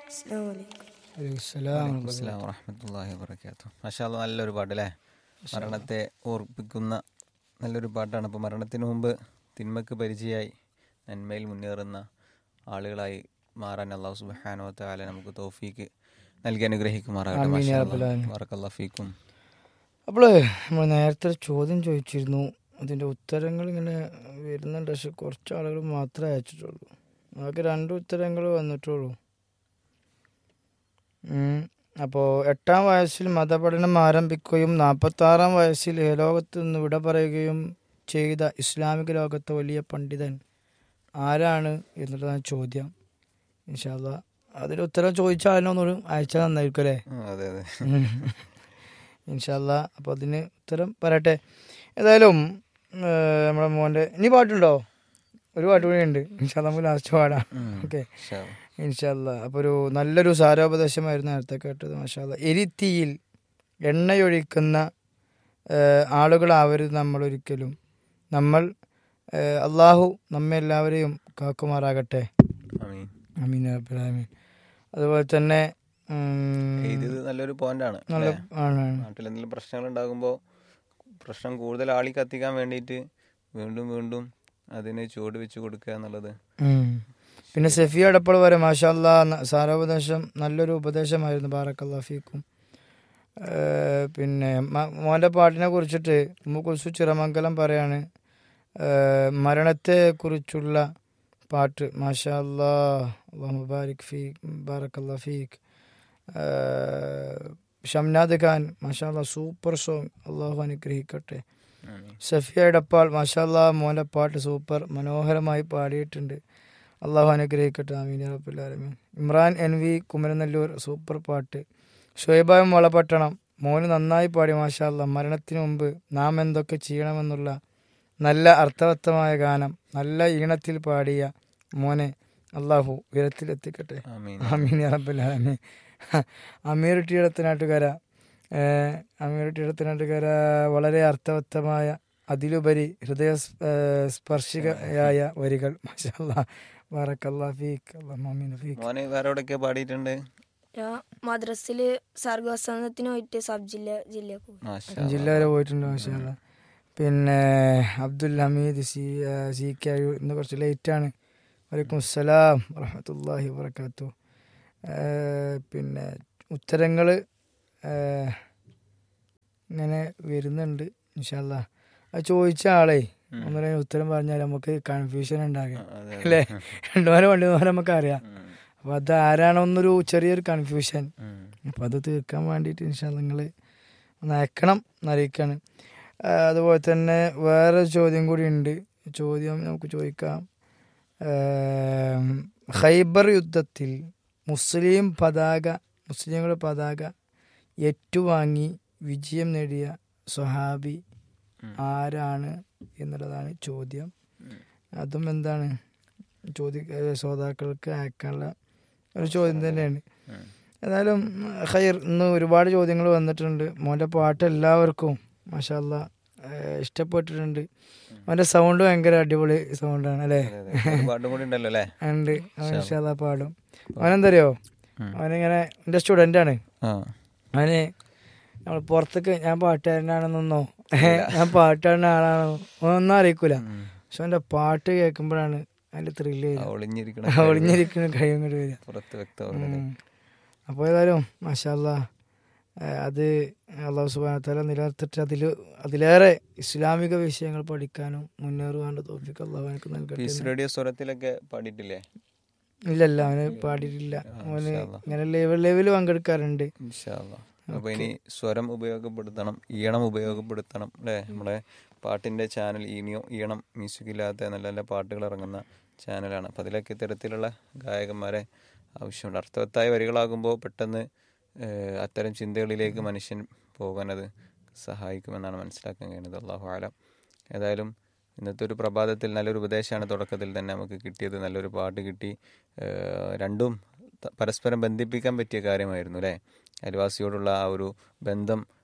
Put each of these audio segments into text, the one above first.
അസ്സാം വലൈക്കും അലൈഹിസ്സലാം അസ്സലാം വറഹമത്തല്ലാഹി വബർക്കാത്തു മാഷാല്ല നല്ലൊരു പാട്ട് അല്ലേ മരണത്തെ ഓർപ്പിക്കുന്ന നല്ലൊരു പാട്ടാണ് അപ്പോൾ മരണത്തിന് മുമ്പ് തിന്മക്ക് പരിചയമായി നന്മയിൽ മുന്നേറുന്ന ആളുകളായി മാറാൻ അള്ളാഹു സുബാനോ താല നമുക്ക് തോഫീക്ക് നൽകി അനുഗ്രഹിക്കുമാറാകട്ടെ വറക്കല്ലാ ഫീക്കും അപ്പോൾ നമ്മൾ നേരത്തെ ഒരു ചോദ്യം ചോദിച്ചിരുന്നു അതിൻ്റെ ഉത്തരങ്ങൾ ഇങ്ങനെ വരുന്നുണ്ട് പക്ഷെ കുറച്ച് ആളുകൾ മാത്രമേ അയച്ചിട്ടുള്ളൂ നമുക്ക് രണ്ട് ഉത്തരങ്ങൾ വന്നിട്ടുള്ളൂ അപ്പോൾ എട്ടാം വയസ്സിൽ മതപഠനം ആരംഭിക്കുകയും നാൽപ്പത്താറാം വയസ്സിൽ ലോകത്ത് നിന്ന് വിട പറയുകയും ചെയ്ത ഇസ്ലാമിക ലോകത്തെ വലിയ പണ്ഡിതൻ ആരാണ് എന്നുള്ളതാണ് ചോദ്യം ഇൻഷാല്ല അതിൻ്റെ ഉത്തരം ചോദിച്ചാൽ അതിനൊന്നുകൂടി അയച്ചാൽ നന്നായിരിക്കും അല്ലേ അതെ അതെ ഇൻഷല്ല അപ്പോൾ അതിന് ഉത്തരം പറയട്ടെ ഏതായാലും ഏഹ്, നമ്മുടെ മോൻ്റെ ഇനി പാട്ടുണ്ടോ ഒരു പാട്ട് കൂടി ഉണ്ട് ഇൻഷാല്ല നമുക്ക് ലാസ്റ്റ് പാടാം ഓക്കെ ഇൻഷാ അല്ലാ. ഇൻഷല്ല അപ്പോൾ ഒരു നല്ലൊരു സാരോപദേശമായിരുന്നു നേരത്തെ കേട്ടത് മാഷാല്ല എരിത്തിയിൽ എണ്ണയൊഴിക്കുന്ന ഏഹ്, ആളുകളാവരുത് നമ്മൾ ഒരിക്കലും നമ്മൾ ഏഹ്, അള്ളാഹു നമ്മെ എല്ലാവരെയും കാക്കുമാറാകട്ടെ ആമീൻ അമീൻ അബ്ബുലാമീൻ അതുപോലെ തന്നെ ഉം, ഇത് നല്ലൊരു പോയിന്റാണ് നല്ല ആണ് ആണ്. നാട്ടിൽ എന്തെങ്കിലും പ്രശ്നങ്ങൾ ഉണ്ടാകുമ്പോൾ പ്രശ്നം കൂടുതൽ ആളി കത്തിക്കാൻ വേണ്ടിയിട്ട് വീണ്ടും വീണ്ടും അതിന് ചുവട് വെച്ച് കൊടുക്കുക എന്നുള്ളത് ഉം. പിന്നെ സഫിയ അടപ്പൾ വരെ മാഷാല്ലാ സാരോപദേശം നല്ലൊരു ഉപദേശമായിരുന്നു ബാറക്കല്ലാ ഫീക്കും ഏഹ് പിന്നെ മ- മോൻ്റെ പാട്ടിനെ കുറിച്ചിട്ട് കുറിച്ച് ചിറമംഗലം പറയാണ് ഏഹ് മരണത്തെ കുറിച്ചുള്ള പാട്ട് മാഷാ അല്ലാ അള്ളാഹു മുബാരിക് ഫീഖ് ബാറക്കല്ലാ ഫീഖ് ഏഹ് ഷംനാദ് ഖാൻ മാഷാ അല്ലാ സൂപ്പർ സോങ് അള്ളാഹു അനുഗ്രഹിക്കട്ടെ ആമീൻ. സഫിയ ഇടപ്പാൾ മാഷാല്ലാ മോൻ്റെ പാട്ട് സൂപ്പർ മനോഹരമായി പാടിയിട്ടുണ്ട് അള്ളാഹു അനുഗ്രഹിക്കട്ടെ ആമീൻ യാ റബ്ബൽ ആലമീൻ Imran N V Kumaranellur super പാട്ട് ഷുഹൈബായും വളപട്ടണം മോന് നന്നായി പാടി മാഷാല്ല മരണത്തിന് മുമ്പ് നാം എന്തൊക്കെ ചെയ്യണമെന്നുള്ള നല്ല അർത്ഥവത്തമായ ഗാനം നല്ല ഈണത്തിൽ പാടിയ മോനെ അള്ളാഹു ഉയരത്തിലെത്തിക്കട്ടെ ആമീൻ ആമീൻ യാ റബ്ബൽ ആലമീൻ അമീർ ടീടത്തിനാട്ടുകാര അമീർ ടീടത്തിനാട്ടുകാര വളരെ അർത്ഥവത്തമായ അതിലുപരി ഹൃദയ സ്- ഏഹ് സ്പർശികയായ വരികൾ മാഷാല്ലാ ബാറക്കല്ലാ ഫീക്ക് അല്ലാഹു ആമീൻ ഫീക്ക് മോനെ വേറെ എവിടെയൊക്കെ പാടിയിട്ടുണ്ട് ഞാൻ മദ്രസിൽ സർഗവസന്തത്തിന് പോയിട്ട് സബ് ജില്ല ജില്ലയിൽ പോകും മാഷാ ജില്ല വരെ പോയിട്ടുണ്ട് മാഷാല്ലാ പിന്നെ അബ്ദുൽ ഹമീദ് സി ഏഹ് സി കെ അയ്യൂർ ഇന്ന് കുറച്ച് ലേറ്റാണ് വലൈക്കും അസ്സലാം വറഹമത്തല്ലാഹി വബർക്കാത്തു പിന്നെ ഉത്തരങ്ങൾ ഇങ്ങനെ വരുന്നുണ്ട് ഇൻഷാല്ല അത് ചോദിച്ച ആളെ ഉം. ഒന്നര ഉത്തരം പറഞ്ഞാൽ നമുക്ക് കൺഫ്യൂഷൻ ഉണ്ടാകുക അതെ, അതെ. അല്ലേ രണ്ടുമാരെ പണ്ടുമാരെ നമുക്ക് അറിയാം ഉം, അപ്പോൾ അത് ആരാണെന്നൊരു ചെറിയൊരു കൺഫ്യൂഷൻ ഉം. അപ്പോൾ അത് തീർക്കാൻ വേണ്ടിയിട്ട് ഇൻഷാ നിങ്ങൾ ഒന്ന് അയക്കണം എന്നറിയിക്കാണ് ആ, അതുപോലെ തന്നെ വേറെ ചോദ്യം കൂടി ഉണ്ട് ചോദ്യം നമുക്ക് ചോദിക്കാം ഏം, ഖൈബർ യുദ്ധത്തിൽ മുസ്ലിം പതാക മുസ്ലിങ്ങളുടെ പതാക ഏറ്റുവാങ്ങി വിജയം നേടിയ സ്വഹാബി ഉം. ആരാണ് എന്നുള്ളതാണ് ചോദ്യം ഉം. അതും എന്താണ് ചോദ്യ ഏ, ശ്രോതാക്കൾക്ക് അയക്കാനുള്ള ഒരു ചോദ്യം തന്നെയാണ് ഉം. ഏതായാലും ഖൈർ ഇന്ന് ഒരുപാട് ചോദ്യങ്ങൾ വന്നിട്ടുണ്ട് മോൻ്റെ പാട്ട് എല്ലാവർക്കും മാഷാല്ല ഇഷ്ടപ്പെട്ടിട്ടുണ്ട് അവൻ്റെ സൗണ്ട് ഭയങ്കര അടിപൊളി സൗണ്ടാണ് അല്ലേ അതെ, അതെ. ഒരു പാട്ടും കൂടി ഉണ്ടല്ലോ അല്ലേ ഉണ്ട് അവൻ മാഷാല്ല പാടും അവനെന്തറിയോ ഉം. അവനിങ്ങനെ എൻ്റെ സ്റ്റുഡൻ്റാണ് ആ അവന് നമ്മൾ പുറത്തേക്ക് ഞാൻ പാട്ടുകാരനാണെന്നൊന്നോ ഞാൻ പാട്ടുകാരൻ്റെ ആളാണോ ഒന്നും അറിയിക്കൂല ഉം. പക്ഷെ അവൻ്റെ പാട്ട് കേൾക്കുമ്പോഴാണ് അതിൻ്റെ ത്രില്ല് ആ ഒളിഞ്ഞിരിക്കണ ഒളിഞ്ഞിരിക്കുന്ന കഴിയും ഇങ്ങോട്ട് വരിക പുറത്ത് വ്യക്തമാവുന്നത് അപ്പോൾ ഏതായാലും മാഷാല്ല അത് അള്ളാഹു സുബാനത്താല നിലനിർത്തിട്ട് അതിൽ അതിലേറെ ഇസ്ലാമിക വിഷയങ്ങൾ പഠിക്കാനും മുന്നേറുവാണ്ട് തോഫിക്ക് അള്ളാഹു എനിക്ക് നൽകട്ടെ പീസ് റേഡിയോ സ്വരത്തിലൊക്കെ പാടിയിട്ടില്ലേ ഇല്ലല്ല അവന് പാടിയിട്ടില്ല അവന് മാഷാ അല്ലാ. ഇങ്ങനെ ലെവൽ ലെവൽ പങ്കെടുക്കാറുണ്ട് ഇൻഷാ അല്ലാ. അപ്പൊ ഇനി സ്വരം ഉപയോഗപ്പെടുത്തണം ഈണം ഉപയോഗപ്പെടുത്തണം അല്ലേ നമ്മുടെ പാട്ടിന്റെ ചാനൽ ഈണിയോ ഈണം മ്യൂസിക് ഇല്ലാത്ത നല്ല നല്ല പാട്ടുകൾ ഇറങ്ങുന്ന ചാനലാണ് അപ്പം അതിലൊക്കെ ഇത്തരത്തിലുള്ള ഗായകന്മാരെ ആവശ്യമുണ്ട് അർത്ഥവത്തായ വരികളാകുമ്പോൾ പെട്ടെന്ന് ഏഹ്, അത്തരം ചിന്തകളിലേക്ക് മനുഷ്യൻ പോകാൻ അത് സഹായിക്കുമെന്നാണ് മനസ്സിലാക്കാൻ കഴിയുന്നത് അള്ളാഹു ആലം ഏതായാലും ഇന്നത്തെ ഒരു പ്രഭാതത്തിൽ നല്ലൊരു ഉപദേശമാണ് തുടക്കത്തിൽ തന്നെ നമുക്ക് കിട്ടിയത് നല്ലൊരു പാട്ട് കിട്ടി ഏഹ്, രണ്ടും ത- പരസ്പരം ബന്ധിപ്പിക്കാൻ പറ്റിയ കാര്യമായിരുന്നു അല്ലേ അയൽവാസിയോടുള്ള ആ ഒരു ബന്ധം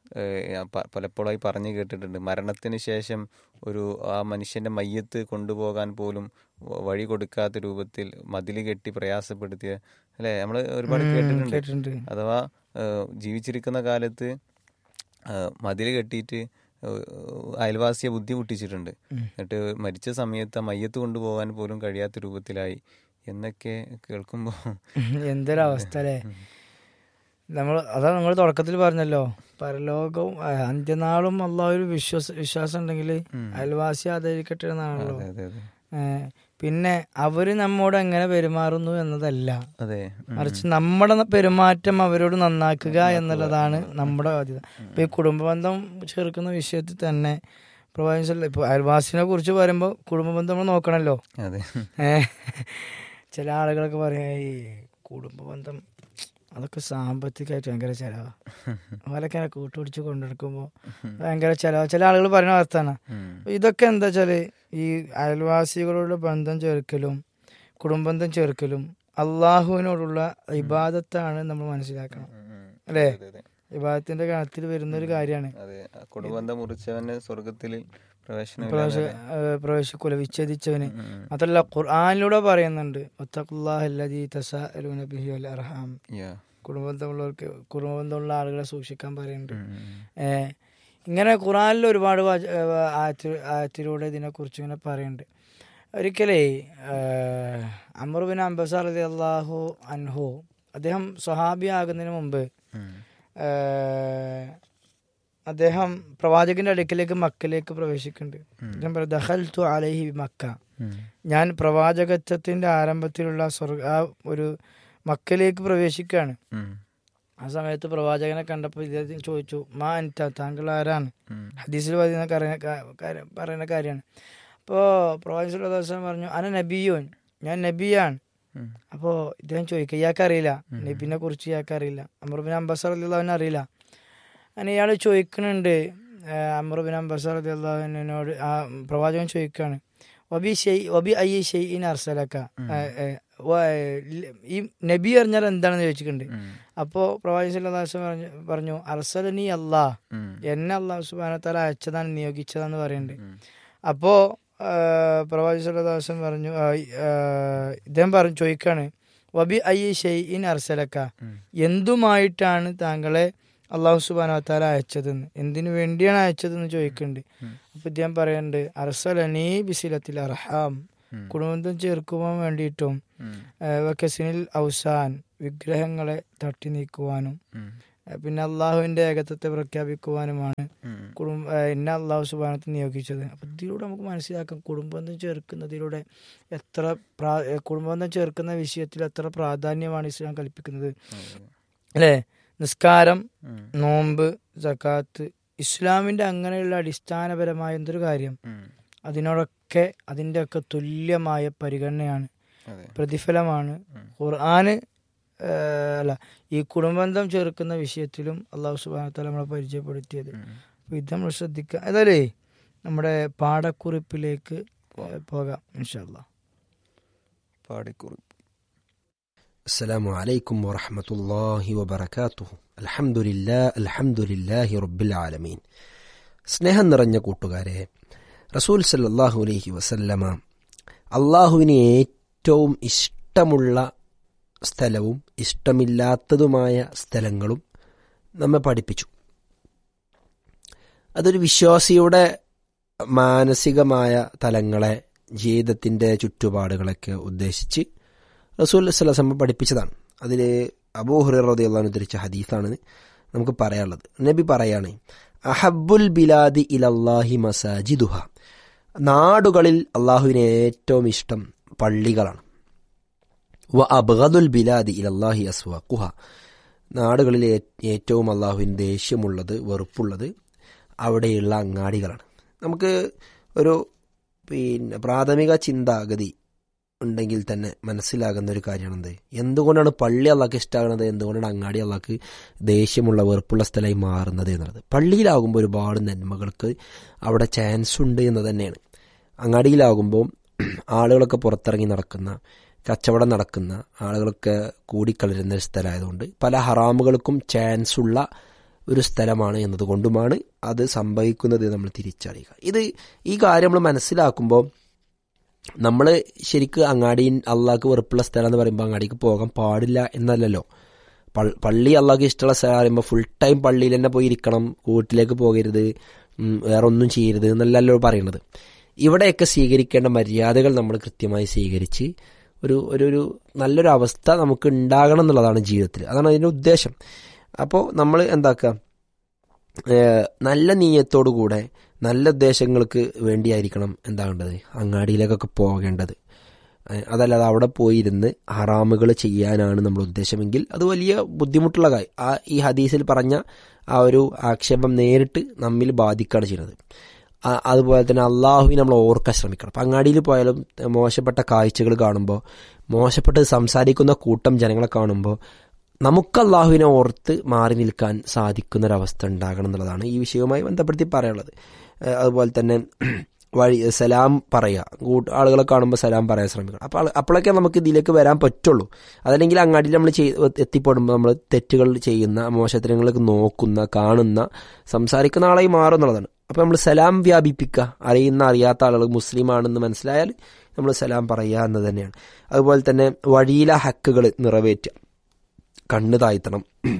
ഏഹ്, പ- പലപ്പോഴായി പറഞ്ഞു കേട്ടിട്ടുണ്ട് മരണത്തിന് ശേഷം ഒരു ആ മനുഷ്യന്റെ മയ്യത്ത് കൊണ്ടുപോകാൻ പോലും വ- വഴി കൊടുക്കാത്ത രൂപത്തിൽ മതിൽ കെട്ടി പ്രയാസപ്പെടുത്തിയ അല്ലെ നമ്മൾ ഒരുപാട് കേട്ടിട്ടുണ്ട് കേട്ടിട്ടുണ്ട് അഥവാ ഏഹ്, ജീവിച്ചിരിക്കുന്ന കാലത്ത് മതിൽ കെട്ടിയിട്ട് ഏഹ്, അയൽവാസിയെ ബുദ്ധിമുട്ടിച്ചിട്ടുണ്ട് എന്നിട്ട് മരിച്ച സമയത്ത് ആ മയ്യത്ത് കൊണ്ടുപോകാൻ പോലും കഴിയാത്ത രൂപത്തിലായി എന്നൊക്കെ കേൾക്കുമ്പോൾ എന്തൊരവസ്ഥ അല്ലേ നമ്മൾ അതാ നിങ്ങൾ തുടക്കത്തിൽ പറഞ്ഞല്ലോ പരലോകവും ആ, അന്ത്യനാളും അല്ല ഒരു വിശ്വാസ വിശ്വാസം ഉണ്ടെങ്കിൽ അയൽവാസി ആദരിക്കട്ടെ എന്നാണല്ലോ അതെ അതെ അതെ ഏ, പിന്നെ അവര് നമ്മോട് എങ്ങനെ പെരുമാറുന്നു എന്നതല്ല അതെ ഉം. മറിച്ച് നമ്മുടെ ന- പെരുമാറ്റം അവരോട് നന്നാക്കുക എന്നുള്ളതാണ് നമ്മുടെ ബാധ്യത ഇപ്പൊ ഈ കുടുംബ ബന്ധം ചേർക്കുന്ന വിഷയത്തിൽ തന്നെ പ്രവാചകൻ ഇപ്പൊ അയൽവാസിനെ കുറിച്ച് പറയുമ്പോൾ കുടുംബ ബന്ധം നമ്മൾ നോക്കണല്ലോ അതെ ഏ, ചില ആളുകളൊക്കെ പറയാ ഈ കുടുംബ ബന്ധം അതൊക്കെ സാമ്പത്തികമായിട്ട് ഭയങ്കര ചിലവാ അവരൊക്കെ ഇങ്ങനെ കൂട്ടുപിടിച്ച് കൊണ്ടെടുക്കുമ്പോൾ ഭയങ്കര ചിലവാ ചില ആളുകൾ പറയുന്ന അവസ്ഥയാണ് ഉം. ഇതൊക്കെ എന്താ വെച്ചാല് ഈ അയൽവാസികളോട് ബന്ധം ചേർക്കലും കുടുംബന്ധം ചേർക്കലും അള്ളാഹുവിനോടുള്ള ഇബാദത്താണ് നമ്മൾ മനസ്സിലാക്കണം ഉം. അല്ലേ അതെ, അതെ. ഇബാദത്തിന്റെ ഗണത്തിൽ വരുന്ന ഒരു കാര്യമാണ് അതെ ആ കുടുംബന്ധം മുറിച്ചവന് സ്വർഗത്തിൽ പ്രവേശനം പ്രവേശിക്കൂല വിച്ഛേദിച്ചവന് അതല്ല ഖുർആാനിലൂടെ പറയുന്നുണ്ട് ഒത്തഖുല്ലാഹല്ലദീ തസാഅലൂന ബിഹി വൽ അർഹാം കുടുംബബന്ധമുള്ളവർക്ക് കുടുംബബന്ധമുള്ള ആളുകളെ സൂക്ഷിക്കാൻ പറയുന്നുണ്ട് ഏ, ഇങ്ങനെ ഖുറാനിൽ ഒരുപാട് വാച- ഏ, ആയത്തി- ആയത്തിലൂടെ ഇതിനെക്കുറിച്ച് ഇങ്ങനെ പറയുന്നുണ്ട് ഒരിക്കലേ അമറുബിൻ അംബസാർ അലി അള്ളാഹു അൻഹു അദ്ദേഹം സ്വഹാബി ആകുന്നതിന് മുമ്പ് ഏ, അദ്ദേഹം പ്രവാചകന്റെ അടുക്കിലേക്ക് മക്കയിലേക്ക് പ്രവേശിക്കുന്നുണ്ട് അദ്ദേഹം പറയും ദഖൽതു അലൈഹി ബി മക്ക ഞാൻ പ്രവാചകത്വത്തിന്റെ ആരംഭത്തിലുള്ള സ്വർഗ ആ ഒരു മക്കയിലേക്ക് പ്രവേശിക്കുകയാണ് ആ സമയത്ത് പ്രവാചകനെ കണ്ടപ്പോൾ ഇദ്ദേഹത്തിന് ചോദിച്ചു മാ അൻത താങ്കൾ ആരാണ് ഹദീസിൽ പറയുന്ന കാര്യ- കാര്യം- പറയുന്ന കാര്യമാണ് അപ്പോൾ പ്രവാചകൻ പറഞ്ഞു അന നബിയോൻ ഞാൻ നബിയാണ് അപ്പോൾ ഇദ്ദേഹം ചോദിക്കുക ഇയാൾക്ക് അറിയില്ല നബിനെ കുറിച്ച് ഇയാൾക്ക് അറിയില്ല അമറുബിൻ അംബസർ അള്ളാഹുവിനെ അറിയില്ല അങ്ങനെ ഇയാൾ ചോദിക്കുന്നുണ്ട് അമറുബിൻ അംബസർ അള്ളാഹുവിനോട് ആ പ്രവാചകൻ ചോദിക്കുകയാണ് വബി ഷെയ് വബി ഐ ഷെയ്ൻ അർസലക്ക ഏ, ഏ, വ- ഈ നബി അറിഞ്ഞാൽ എന്താണെന്ന് ചോദിച്ചിട്ടുണ്ട് അപ്പോൾ പ്രവാചകൻ സല്ലല്ലാഹു അലൈഹി വസല്ലം പറഞ്ഞു പറഞ്ഞു അർസലനി അല്ലാ എന്നെ അള്ളാഹു സുബ്ഹാനഹു വ തആല അയച്ചതാണ് നിയോഗിച്ചതാന്ന് പറയുന്നുണ്ട് അപ്പോൾ പ്രവാചകൻ സല്ലല്ലാഹു അലൈഹി വസല്ലം പറഞ്ഞു ആ, ആ, ഇദ്ദേഹം പറഞ്ഞു ചോദിക്കാണ് വബി ഐ ഷെയ്ൻ അർസലക്ക എന്തുമായിട്ടാണ് താങ്കളെ അള്ളാഹു സുബ്ഹാനഹു വ തആല അയച്ചതെന്ന് എന്തിനു വേണ്ടിയാണ് അയച്ചതെന്ന് ചോദിക്കുന്നുണ്ട് അപ്പൊ ഇദ്ദേഹം പറയുന്നുണ്ട് അർസലനി ബിസിലത്തിൽ അർഹാം കുടുംബം ചേർക്കുവാൻ വേണ്ടിയിട്ടും വക്കസിനിൽ ഔസാൻ വിഗ്രഹങ്ങളെ തട്ടി നീക്കുവാനും ഏഹ് പിന്നെ അള്ളാഹുവിന്റെ ഏകത്വത്തെ പ്രഖ്യാപിക്കുവാനുമാണ് കുടുംബ ഏഹ് എന്നെ അള്ളാഹു സുബാനത്തെ നിയോഗിച്ചത് അപ്പൊ ഇതിലൂടെ നമുക്ക് മനസ്സിലാക്കാം കുടുംബബന്ധം ചേർക്കുന്നതിലൂടെ എത്ര പ്രാ ഏഹ് കുടുംബബന്ധം ചേർക്കുന്ന വിഷയത്തിൽ എത്ര പ്രാധാന്യമാണ് ഇസ്ലാം കൽപ്പിക്കുന്നത് അല്ലേ നിസ്കാരം നോമ്പ് ജക്കാത്ത് ഇസ്ലാമിന്റെ അങ്ങനെയുള്ള അടിസ്ഥാനപരമായ എന്തൊരു കാര്യം അതിനോടൊക്കെ അതിൻ്റെയൊക്കെ തുല്യമായ പരിഗണനയാണ് അതെ പ്രതിഫലമാണ് ഖുർആന് ഏഹ്, അല്ല ഈ കുടുംബബന്ധം ചേർക്കുന്ന വിഷയത്തിലും അള്ളാഹു സുബാനത്താല നമ്മളെ പരിചയപ്പെടുത്തിയത് അപ്പൊ ഇത് നമ്മൾ ശ്രദ്ധിക്കുക ഏതായാലേ നമ്മുടെ പാഠക്കുറിപ്പിലേക്ക് ഏഹ്, പോകാം ഇൻഷാല്ല പാടിക്കുറി السلام عليكم ورحمة الله وبركاته الحمد لله الحمد لله رب العالمين സ്നേഹം നിറഞ്ഞ കൂട്ടുകാരെ റസൂൽ സല്ലല്ലാഹു അലൈഹി വസല്ലമ അള്ളാഹുവിന് ഏറ്റവും ഇഷ്ടമുള്ള സ്ഥലവും ഇഷ്ടമില്ലാത്തതുമായ സ്ഥലങ്ങളും നമ്മെ പഠിപ്പിച്ചു അതൊരു വിശ്വാസിയുടെ മാനസികമായ തലങ്ങളെ ജീവിതത്തിൻ്റെ ചുറ്റുപാടുകളൊക്കെ ഉദ്ദേശിച്ച് റസൂൽ സ്വലസമ്മ പഠിപ്പിച്ചതാണ് അതിൽ അബൂഹുറതി അള്ളഹാൻ ഉദ്ധരിച്ച ഹദീസാണ് നമുക്ക് പറയാനുള്ളത് നബി പറയാണ് അഹബുൽ ബിലാദി ഇലല്ലാഹി മസാജിദുഹ നാടുകളിൽ അള്ളാഹുവിന് ഏറ്റവും ഇഷ്ടം പള്ളികളാണ് വ അബ്ഗദുൽ ബിലാദി ഇലല്ലാഹി അസ്വാഖുഹ നാടുകളിൽ ഏ- ഏറ്റവും അള്ളാഹുവിന് ദേഷ്യമുള്ളത് വെറുപ്പുള്ളത് അവിടെയുള്ള അങ്ങാടികളാണ് നമുക്ക് ഒരു പിന്നെ പ്രാഥമിക ചിന്താഗതി ഉണ്ടെങ്കിൽ തന്നെ മനസ്സിലാകുന്ന ഒരു കാര്യമാണെന്ത് എന്തുകൊണ്ടാണ് പള്ളി അള്ളാഹ്ക്ക് ഇഷ്ടമാകുന്നത് എന്തുകൊണ്ടാണ് അങ്ങാടി അള്ളാഹ്ക്ക് ദേഷ്യമുള്ള വെറുപ്പുള്ള സ്ഥലമായി മാറുന്നത് എന്നുള്ളത് പള്ളിയിലാകുമ്പോൾ ഒരുപാട് നന്മകൾക്ക് അവിടെ ചാൻസ് ഉണ്ട് എന്ന് തന്നെയാണ് അങ്ങാടിയിലാകുമ്പോൾ ആളുകളൊക്കെ പുറത്തിറങ്ങി നടക്കുന്ന കച്ചവടം നടക്കുന്ന ആളുകളൊക്കെ കൂടിക്കളരുന്ന ഒരു സ്ഥലമായതുകൊണ്ട് പല ഹറാമുകൾക്കും ചാൻസ് ഉള്ള ഒരു സ്ഥലമാണ് എന്നതുകൊണ്ടുമാണ് അത് സംഭവിക്കുന്നത് നമ്മൾ തിരിച്ചറിയുക ഇത് ഈ കാര്യം നമ്മൾ മനസ്സിലാക്കുമ്പോൾ നമ്മൾ ശരിക്ക് അങ്ങാടി അള്ളാഹ്ക്ക് വെറുപ്പുള്ള സ്ഥലം എന്ന് പറയുമ്പോൾ അങ്ങാടിക്ക് പോകാൻ പാടില്ല എന്നല്ലല്ലോ പൾ- പള്ളി അള്ളാഹ്ക്ക് ഇഷ്ടമുള്ള സ്ഥലം പറയുമ്പോൾ ഫുൾ ടൈം പള്ളിയിൽ തന്നെ പോയി ഇരിക്കണം വീട്ടിലേക്ക് പോകരുത് ഉം, വേറെ ഒന്നും ചെയ്യരുത് എന്നല്ലല്ലോ പറയുന്നത് ഇവിടെയൊക്കെ സ്വീകരിക്കേണ്ട മര്യാദകൾ നമ്മൾ കൃത്യമായി സ്വീകരിച്ച് ഒരു ഒരു ഒരു നല്ലൊരു അവസ്ഥ നമുക്ക് ഉണ്ടാകണം എന്നുള്ളതാണ് ജീവിതത്തിൽ അതാണ് അതിൻ്റെ ഉദ്ദേശം അപ്പോൾ നമ്മൾ എന്താക്കുക ഏഹ് നല്ല നീയത്തോടു കൂടെ നല്ല ഉദ്ദേശങ്ങൾക്ക് വേണ്ടിയായിരിക്കണം എന്താകേണ്ടത് അങ്ങാടിയിലേക്കൊക്കെ പോകേണ്ടത് ഏഹ് അതല്ലാതെ അവിടെ പോയിരുന്ന് ഹറാമുകൾ ചെയ്യാനാണ് നമ്മൾ ഉദ്ദേശമെങ്കിൽ അത് വലിയ ബുദ്ധിമുട്ടുള്ള കാര്യം ആ ഈ ഹദീസിൽ പറഞ്ഞ ആ ഒരു ആക്ഷേപം നേരിട്ട് നമ്മിൽ ബാധിക്കുകയാണ് ചെയ്യുന്നത് ആ- അതുപോലെ തന്നെ അള്ളാഹുവിനെ നമ്മൾ ഓർക്കാൻ ശ്രമിക്കണം അപ്പം അങ്ങാടിയിൽ പോയാലും മോശപ്പെട്ട കാഴ്ചകൾ കാണുമ്പോൾ മോശപ്പെട്ട് സംസാരിക്കുന്ന കൂട്ടം ജനങ്ങളെ കാണുമ്പോൾ നമുക്ക് അള്ളാഹുവിനെ ഓർത്ത് മാറി നിൽക്കാൻ സാധിക്കുന്ന ഒരവസ്ഥ ഉണ്ടാകണം എന്നുള്ളതാണ് ഈ വിഷയവുമായി ബന്ധപ്പെടുത്തി പറയാനുള്ളത് ഏഹ് അതുപോലെ തന്നെ വഴി സലാം പറയുക കൂട്ട ആളുകളെ കാണുമ്പോൾ സലാം പറയാൻ ശ്രമിക്കണം അപ്പോൾ അപ്പോഴൊക്കെ നമുക്ക് ഇതിലേക്ക് വരാൻ പറ്റുള്ളൂ അതല്ലെങ്കിൽ അങ്ങാടിയിൽ നമ്മൾ ചെയ് എത്തിപ്പെടുമ്പോൾ നമ്മൾ തെറ്റുകൾ ചെയ്യുന്ന മോശത്തരങ്ങളിലേക്ക് നോക്കുന്ന കാണുന്ന സംസാരിക്കുന്ന ആളായി മാറും എന്നുള്ളതാണ് അപ്പോൾ നമ്മൾ സലാം വ്യാപിപ്പിക്കുക അറിയുന്ന അറിയാത്ത ആളുകൾ മുസ്ലിം ആണെന്ന് മനസ്സിലായാൽ നമ്മൾ സലാം പറയുക എന്ന് തന്നെയാണ് അതുപോലെ തന്നെ വഴിയിലെ ഹക്കുകൾ നിറവേറ്റുക കണ്ണ് താഴ്ത്തണം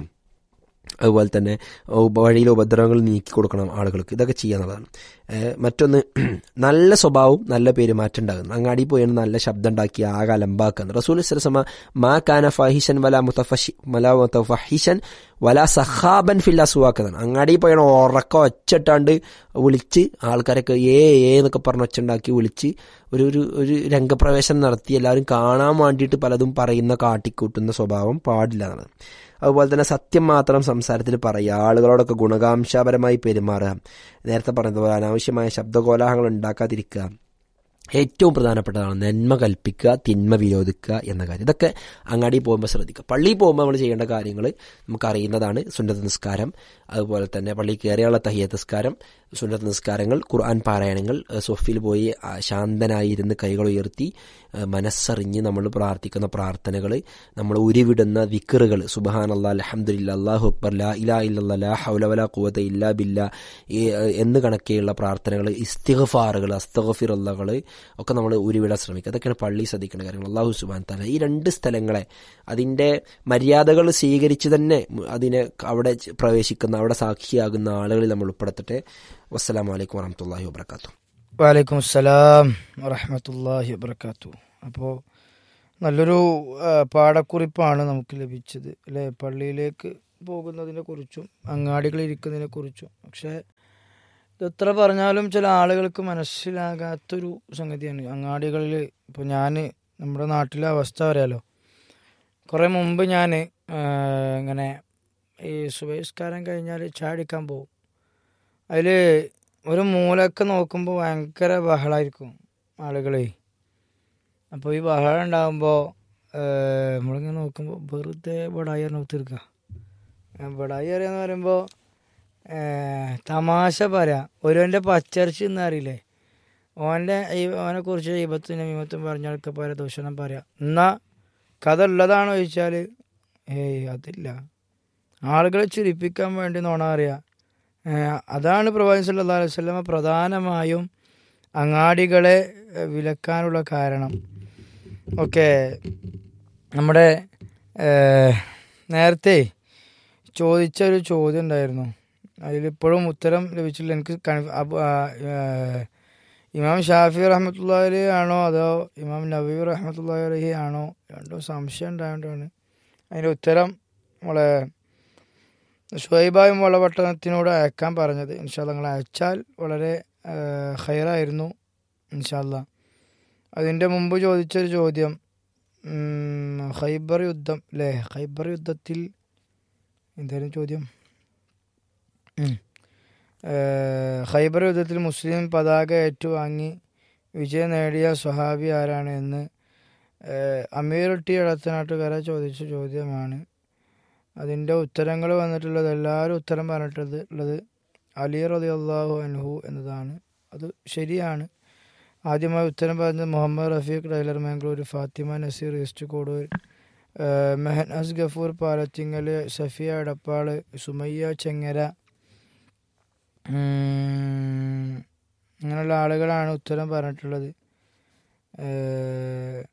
അതുപോലെ തന്നെ ഉപ- വഴിയിലെ ഉപദ്രവങ്ങൾ നീക്കി കൊടുക്കണം ആളുകൾക്ക് ഇതൊക്കെ ചെയ്യാന്നുള്ളതാണ് ഏഹ് മറ്റൊന്ന് നല്ല സ്വഭാവവും നല്ല പെരുമാറ്റം ഉണ്ടാകുന്നു അങ്ങാടി പോയാണ് നല്ല ശബ്ദം ഉണ്ടാക്കി ആകെ അലമ്പാക്കുക റസൂൽ സലസമ മാ കാന ഫഹിഷൻ വല മുത്തഫഷി വല മുത്തഫഹിഷൻ വല സഹാബൻ ഫില്ല സുവാക്കുന്നതാണ് അങ്ങാടി പോയാണ് ഉറക്കം ഒച്ചിട്ടാണ്ട് വിളിച്ച് ആൾക്കാരൊക്കെ ഏ ഏ എന്നൊക്കെ പറഞ്ഞ് ഒച്ചുണ്ടാക്കി വിളിച്ച് ഒരു ഒരു ഒരു രംഗപ്രവേശനം നടത്തി എല്ലാവരും കാണാൻ വേണ്ടിയിട്ട് പലതും പറയുന്ന കാട്ടിക്കൂട്ടുന്ന സ്വഭാവം പാടില്ല എന്നാണ് അതുപോലെ തന്നെ സത്യം മാത്രം സംസാരത്തിൽ പറയുക ആളുകളോടൊക്കെ ഗുണകാംശപരമായി പെരുമാറുക നേരത്തെ പറഞ്ഞതുപോലെ അനാവശ്യമായ ശബ്ദകോലാഹലങ്ങൾ ഉണ്ടാക്കാതിരിക്കുക ഏറ്റവും പ്രധാനപ്പെട്ടതാണ് നന്മ കൽപ്പിക്കുക തിന്മ വിരോധിക്കുക എന്ന കാര്യം ഇതൊക്കെ അങ്ങാടി പോകുമ്പോൾ ശ്രദ്ധിക്കുക പള്ളിയിൽ പോകുമ്പോൾ നമ്മൾ ചെയ്യേണ്ട കാര്യങ്ങൾ നമുക്കറിയുന്നതാണ് സുന്നത്ത് നിസ്കാരം അതുപോലെ തന്നെ പള്ളി കയറിയുള്ള തഹിയത്ത് നിസ്കാരം സുന്നത്ത് നിസ്കാരങ്ങൾ ഖുർആൻ പാരായണങ്ങൾ ഏഹ് സൊഫിൽ പോയി ആ, ശാന്തനായിരുന്ന് കൈകൾ ഉയർത്തി ഏഹ് മനസ്സറിഞ്ഞ് നമ്മൾ പ്രാർത്ഥിക്കുന്ന പ്രാർത്ഥനകൾ നമ്മൾ ഉരുവിടുന്ന വിക്കറുകൾ സുബഹാൻ അല്ലാ അലഹമുല്ല അള്ളാഹു അക്ബർ ലാ ഇലാ ഇല്ല ലാ ഹൗല വലാ കൂവത്ത ഇല്ലാ ബില്ല ഈ, ഏഹ്, എന്ന് കണക്കെയുള്ള പ്രാർത്ഥനകൾ ഇസ്തിഗഫാറുകൾ അസ്തഗഫിറുള്ളകൾ ഒക്കെ നമ്മൾ ഉരുവിടാൻ ശ്രമിക്കുക അതൊക്കെയാണ് പള്ളി ശ്രദ്ധിക്കേണ്ട കാര്യങ്ങൾ അള്ളാഹു സുബാൻ തല ഈ രണ്ട് സ്ഥലങ്ങളെ അതിൻ്റെ മര്യാദകൾ സ്വീകരിച്ച് തന്നെ അതിനെ അവിടെ പ്രവേശിക്കുന്ന അവിടെ സാക്ഷിയാകുന്ന ആളുകളിൽ നമ്മൾ ഉൾപ്പെടുത്തട്ടെ വസ്സലാമു അലൈക്കും വറഹമത്തല്ലാഹി വാബർക്കാത്തു വലൈക്കും അസ്സലാം വറഹമത്തല്ലാഹി വബർക്കാത്തു അപ്പോൾ നല്ലൊരു ആ, പാഠക്കുറിപ്പാണ് നമുക്ക് ലഭിച്ചത് അല്ലേ പള്ളിയിലേക്ക് പോകുന്നതിനെ കുറിച്ചും അങ്ങാടികളിൽ ഇരിക്കുന്നതിനെ കുറിച്ചും പക്ഷേ ഇത് എത്ര പറഞ്ഞാലും ചില ആളുകൾക്ക് മനസ്സിലാകാത്തൊരു സംഗതിയാണ് അങ്ങാടികളിൽ ഇപ്പോൾ ഞാൻ നമ്മുടെ നാട്ടിലെ അവസ്ഥ പറയാലോ കുറേ മുമ്പ് ഞാൻ ഇങ്ങനെ ഈ സുബഹിസ്കാരം കഴിഞ്ഞാൽ ചാടിക്കാൻ പോകും അതിൽ ഒരു മൂലൊക്കെ നോക്കുമ്പോൾ ഭയങ്കര ബഹളമായിരിക്കും ആളുകളെ അപ്പോൾ ഈ ബഹളം ഉണ്ടാകുമ്പോൾ നമ്മളിങ്ങനെ നോക്കുമ്പോൾ വെറുതെ ബടായി പറഞ്ഞ് തീർക്കുക ബടായി അറിയാന്ന് പറയുമ്പോൾ തമാശ പറയാം ഒരുവൻ്റെ പച്ചരിച്ച് എന്ന് അറിയില്ലേ ഓൻ്റെ ഈ ഓനെ കുറിച്ച് ഈപത്തും നമീമത്തും പറഞ്ഞാൽക്ക് പോലെ ദൂഷണം പറയാം എന്നാ കഥ ഉള്ളതാണോ ചോദിച്ചാൽ ഏയ് അതില്ല ആളുകളെ ചിരിപ്പിക്കാൻ വേണ്ടി നോണ അറിയാം ഏഹ് അതാണ് പ്രവാചകൻ സല്ലല്ലാഹു അലൈഹി വസല്ലമ പ്രധാനമായും അങ്ങാടികളെ ഏഹ് വിലക്കാനുള്ള കാരണം ഓക്കെ നമ്മുടെ ഏഹ് നേരത്തെ ചോദിച്ച ഒരു ചോദ്യം ഉണ്ടായിരുന്നു അതിലിപ്പോഴും ഉത്തരം ലഭിച്ചില്ല എനിക്ക് കൺഫ- അബ്- ആ, ഏഹ് ഇമാം ഷാഫി റഹ്മത്തുള്ളി ആണോ അതോ ഇമാം നബീബ് റഹ്മത്തുള്ളി അലഹി ആണോ രണ്ടും സംശയം ഉണ്ടായതുകൊണ്ടാണ് അതിൻ്റെ ഉത്തരം നമ്മളെ ഷുഹൈബായും വളപട്ടണത്തിനോട് അയക്കാൻ പറഞ്ഞത് ഇൻഷാല്ല നിങ്ങൾ അയച്ചാൽ വളരെ ഹൈറായിരുന്നു ഇൻഷാല്ല അതിൻ്റെ മുമ്പ് ചോദിച്ചൊരു ചോദ്യം ഉം, ഖൈബർ യുദ്ധം അല്ലേ ഖൈബർ യുദ്ധത്തിൽ എന്തായാലും ചോദ്യം ഉം. ഏഹ്, ഖൈബർ യുദ്ധത്തിൽ മുസ്ലിം പതാക ഏറ്റുവാങ്ങി വിജയം നേടിയ സ്വഹാബി ആരാണ് എന്ന് ഏഹ്, അമീർ ടി എടത്തനാട്ടുകാര ചോദിച്ച ചോദ്യമാണ് അതിൻ്റെ ഉത്തരങ്ങൾ വന്നിട്ടുള്ളത് എല്ലാവരും ഉത്തരം പറഞ്ഞിട്ടുള്ളത് ഉള്ളത് അലി റതി അള്ളാഹു അൻഹു എന്നതാണ് അത് ശരിയാണ് ആദ്യമായി ഉത്തരം പറഞ്ഞത് മുഹമ്മദ് റഫീഖ് ടൈലർ മാംഗ്ലൂർ ഫാത്തിമ നസീർ ഈസ്റ്റ് കോടൂർ ഏഹ് മെഹനാസ് ഗഫൂർ പാലത്തിങ്ങൽ സഫിയ എടപ്പാള് സുമയ്യ ചെങ്ങര ഉം, അങ്ങനെയുള്ള ആളുകളാണ് ഉത്തരം പറഞ്ഞിട്ടുള്ളത് ഏഹ്,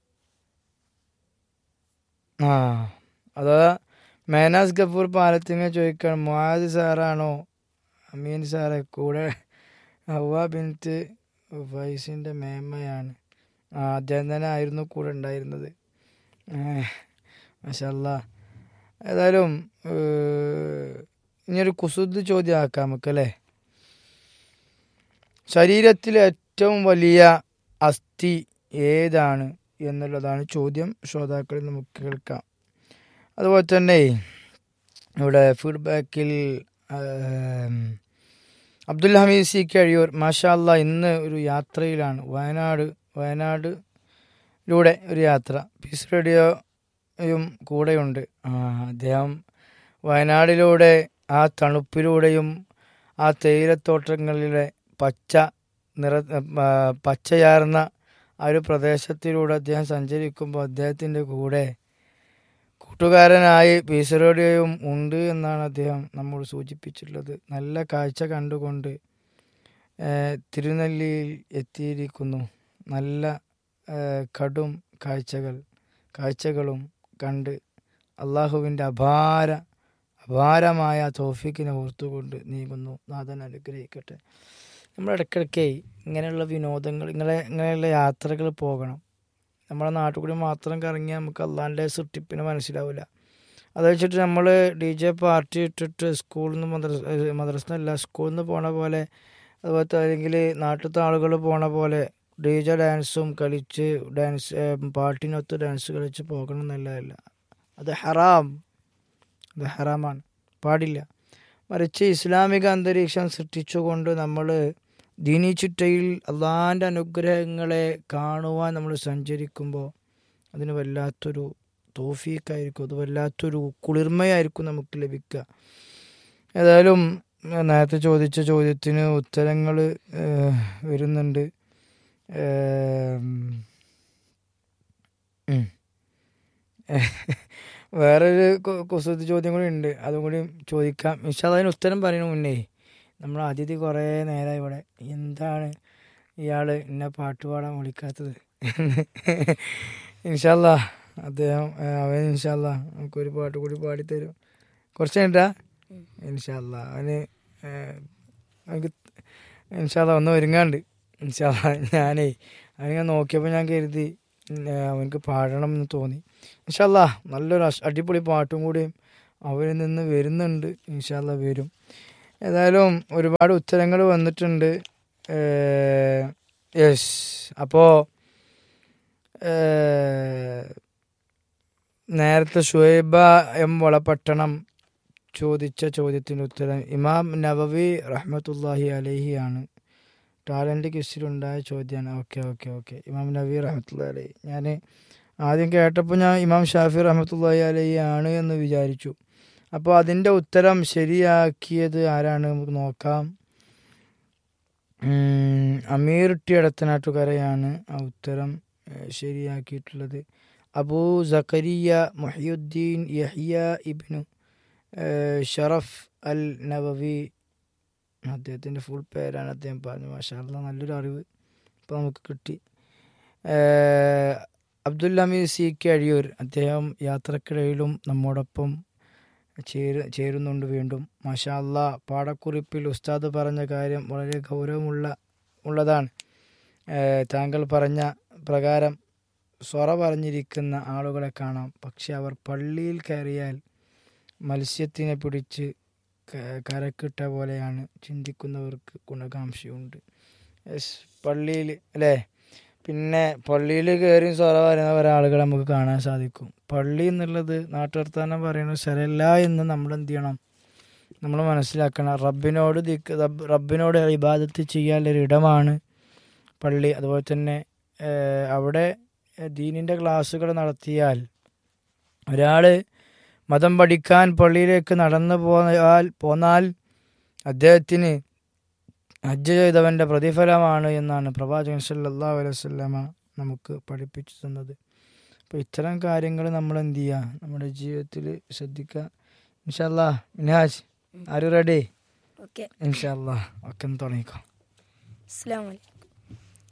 ആ അതാ മേനാസ് ഗഫൂർ പാലത്തിങ്ങൽ ചോദിക്കണം മുഹാദ് സാറാണോ അമീൻ സാറെ കൂടെ ഹവ ബിൻത്ത് ഫൈസിൻ്റെ മേമ്മയാണ് ആ അദ്ദേഹം തന്നെ ആയിരുന്നു കൂടെ ഉണ്ടായിരുന്നത് മഷല്ല ഏതായാലും ഏഹ്, ഇനിയൊരു കുസുദ് ചോദ്യം ആക്കാം നമുക്കല്ലേ ശരീരത്തിലെ ഏറ്റവും വലിയ അസ്ഥി ഏതാണ് എന്നുള്ളതാണ് ചോദ്യം ശ്രോതാക്കളിൽ നമുക്ക് കേൾക്കാം അതുപോലെ തന്നെ ഇവിടെ ഫീഡ്ബാക്കിൽ അബ്ദുൽ ഹമീദ് സി കഴിയൂർ മാഷാല്ല ഇന്ന് ഒരു യാത്രയിലാണ് വയനാട് വയനാടിലൂടെ ഒരു യാത്ര പീസ് റേഡിയോയും കൂടെയുണ്ട് ആ അദ്ദേഹം വയനാടിലൂടെ ആ തണുപ്പിലൂടെയും ആ തേയിലത്തോട്ടങ്ങളിലെ പച്ച നിറ ആ, പച്ചയാർന്ന ആ ഒരു പ്രദേശത്തിലൂടെ അദ്ദേഹം സഞ്ചരിക്കുമ്പോൾ അദ്ദേഹത്തിൻ്റെ കൂടെ കൂട്ടുകാരനായി പീസ് റേഡിയോയും ഉണ്ട് എന്നാണ് അദ്ദേഹം നമ്മോട് സൂചിപ്പിച്ചിട്ടുള്ളത് നല്ല കാഴ്ച കണ്ടുകൊണ്ട് ഏഹ്, തിരുനെല്ലിയിൽ എത്തിയിരിക്കുന്നു നല്ല ഏഹ്, കടും കാഴ്ചകൾ കാഴ്ചകളും കണ്ട് അള്ളാഹുവിൻ്റെ അപാര അപാരമായ തോഫിക്കിനെ ഓർത്തുകൊണ്ട് നീങ്ങുന്നു നാഥൻ അനുഗ്രഹിക്കട്ടെ നമ്മൾ ഇടയ്ക്കിടയ്ക്ക് ഇങ്ങനെയുള്ള വിനോദങ്ങൾ ഇങ്ങനെ ഇങ്ങനെയുള്ള യാത്രകൾ പോകണം നമ്മുടെ നാട്ടിൽ കൂടി മാത്രം കറങ്ങിയാൽ നമുക്ക് അള്ളാൻ്റെ സൃഷ്ടിപ്പിനെ മനസ്സിലാവില്ല അത് വെച്ചിട്ട് നമ്മൾ ഡി ജെ പാർട്ടി ഇട്ടിട്ട് സ്കൂളിൽ നിന്ന് മദ്രസ മദ്രസന്നല്ല സ്കൂളിൽ നിന്ന് പോണ പോലെ അതുപോലത്തെ അല്ലെങ്കിൽ നാട്ടിലത്തെ ആളുകൾ പോണ പോലെ ഡി ജെ ഡാൻസും കളിച്ച് ഡാൻസ് ഏഹ്, പാട്ടിനൊത്ത് ഡാൻസ് കളിച്ച് പോകണം എന്നല്ല അത് ഹറാം അത് ഹറാമാണ് പാടില്ല മറിച്ച് ഇസ്ലാമിക അന്തരീക്ഷം സൃഷ്ടിച്ചുകൊണ്ട് നമ്മൾ ദീനി ചുറ്റയിൽ അള്ളാൻ്റെ അനുഗ്രഹങ്ങളെ കാണുവാൻ നമ്മൾ സഞ്ചരിക്കുമ്പോൾ അതിന് വല്ലാത്തൊരു തോഫീക്കായിരിക്കും അത് വല്ലാത്തൊരു കുളിർമയായിരിക്കും നമുക്ക് ലഭിക്കുക ഏതായാലും ഞാൻ നേരത്തെ ചോദിച്ച ചോദ്യത്തിന് ഉത്തരങ്ങൾ വരുന്നുണ്ട് ഏം, ഉം. വേറൊരു കു- കുസൃതി ചോദ്യം കൂടി ഉണ്ട് അതും കൂടി ചോദിക്കാം പക്ഷെ അതിന് ഉത്തരം പറയുന്ന മുന്നേ നമ്മൾ അതിഥി കുറേ നേരമായി ഇവിടെ എന്താണ് ഇയാൾ എന്നെ പാട്ട് പാടാൻ വിളിക്കാത്തത് ഇൻഷല്ല അദ്ദേഹം ആ, അവൻ ഇൻഷല്ല നമുക്കൊരു പാട്ട് കൂടി പാടിത്തരും കുറച്ച് കഴിഞ്ഞിട്ടാ ഇൻഷല്ല അവന് ഏ, അവനക്ക് ഇൻഷല്ല ഒന്ന് ഒരുങ്ങാണ്ട് ഇൻഷല്ല ഞാനേ അവനിങ്ങനെ നോക്കിയപ്പോൾ ഞാൻ കരുതി ഉം, ഏ, അവനക്ക് പാടണം എന്ന് തോന്നി ഇൻഷല്ല നല്ലൊരു അഷ്- അടിപൊളി പാട്ടും കൂടിയും അവരിൽ നിന്ന് വരുന്നുണ്ട് ഇൻഷല്ല വരും ഏതായാലും ഒരുപാട് ഉത്തരങ്ങൾ വന്നിട്ടുണ്ട് യെസ് അപ്പോൾ നേരത്തെ ഷുഹൈബ എം വളപട്ടണം ചോദിച്ച ചോദ്യത്തിന് ഉത്തരം ഇമാം നവവി റഹ്മത്തുല്ലാഹി അലഹി ആണ് ടാലൻ്റ് ക്വിസിലുണ്ടായ ചോദ്യമാണ് ഓക്കെ ഓക്കെ ഓക്കെ ഇമാം നബി റഹ്മത്തുല്ലാഹി അലഹി ഞാൻ ആദ്യം കേട്ടപ്പോൾ ഞാൻ ഇമാം ഷാഫി റഹ്മത്തുല്ലാഹി അലഹി ആണ് എന്ന് വിചാരിച്ചു അപ്പോൾ അതിൻ്റെ ഉത്തരം ശരിയാക്കിയത് ആരാണ് നമുക്ക് നോക്കാം ഉം, അമീർ ടി എടത്തനാട്ടുകരയാണ് ആ ഉത്തരം ഏഹ്, ശരിയാക്കിയിട്ടുള്ളത് അബൂ സക്കരിയ മുഹിയുദ്ദീൻ യഹിയ ഇബ്നു ഏഹ്, ഷറഫ് അൽ നവവി അദ്ദേഹത്തിൻ്റെ ഫുൾ പേരാണ് അദ്ദേഹം പറഞ്ഞു മാഷാ അല്ലാ നല്ലൊരു അറിവ് ഇപ്പോൾ നമുക്ക് കിട്ടി ഏഹ്, അബ്ദുൽ ഹമീദ് സി കെ അഴിയൂർ അദ്ദേഹം യാത്രക്കിടയിലും നമ്മോടൊപ്പം ചേര് ചേരുന്നുണ്ട് വീണ്ടും മാഷാ അല്ലാ പാടക്കുറിപ്പിൽ ഉസ്താദ് പറഞ്ഞ കാര്യം വളരെ ഗൗരവമുള്ള ഉള്ളതാണ് ഏഹ്, താങ്കൾ പറഞ്ഞ പ്രകാരം സൊറ പറഞ്ഞിരിക്കുന്ന ആളുകളെ കാണാം പക്ഷെ അവർ പള്ളിയിൽ കയറിയാൽ മത്സ്യത്തിനെ പിടിച്ച് ക- കരക്കിട്ട പോലെയാണ് ചിന്തിക്കുന്നവർക്ക് ഗുണകാംക്ഷയുണ്ട് യെസ് പള്ളിയിൽ അല്ലേ പിന്നെ പള്ളിയിൽ കയറി സൊറ പറയുന്ന ഒരാളുകളെ നമുക്ക് കാണാൻ സാധിക്കും പള്ളി എന്നുള്ളത് നാട്ടുവർത്താനം പറയുന്ന സ്ഥലമല്ല എന്ന് നമ്മൾ എന്ത് ചെയ്യണം നമ്മൾ മനസ്സിലാക്കണം റബ്ബിനോട് ദിക്ക് റബ്ബ് റബ്ബിനോട് ഇബാദത്ത് ചെയ്യാനുള്ളൊരു ഇടമാണ് പള്ളി അതുപോലെ തന്നെ ഏഹ്, അവിടെ ദീനിൻ്റെ ക്ലാസ്സുകൾ നടത്തിയാൽ ഒരാൾ മതം പഠിക്കാൻ പള്ളിയിലേക്ക് നടന്നു പോയാൽ പോന്നാൽ അദ്ദേഹത്തിന് ഹജ്ജ് ചെയ്തവൻ്റെ പ്രതിഫലമാണ് എന്നാണ് പ്രവാചകൻ സല്ലല്ലാഹു അലൈഹി വസല്ലമ നമുക്ക് പഠിപ്പിച്ചു തന്നത് അപ്പോൾ ഇത്തരം കാര്യങ്ങൾ നമ്മൾ എന്ത് ചെയ്യുക നമ്മുടെ ജീവിതത്തിൽ ശ്രദ്ധിക്കുക ഇൻഷാല്ലാ മിനാജ് ആര് റെഡി ഓക്കെ ഇൻഷാല്ലാ ഒക്കെ ഒന്ന് തുടങ്ങിക്കോ അസ്സാം വലൈക്കും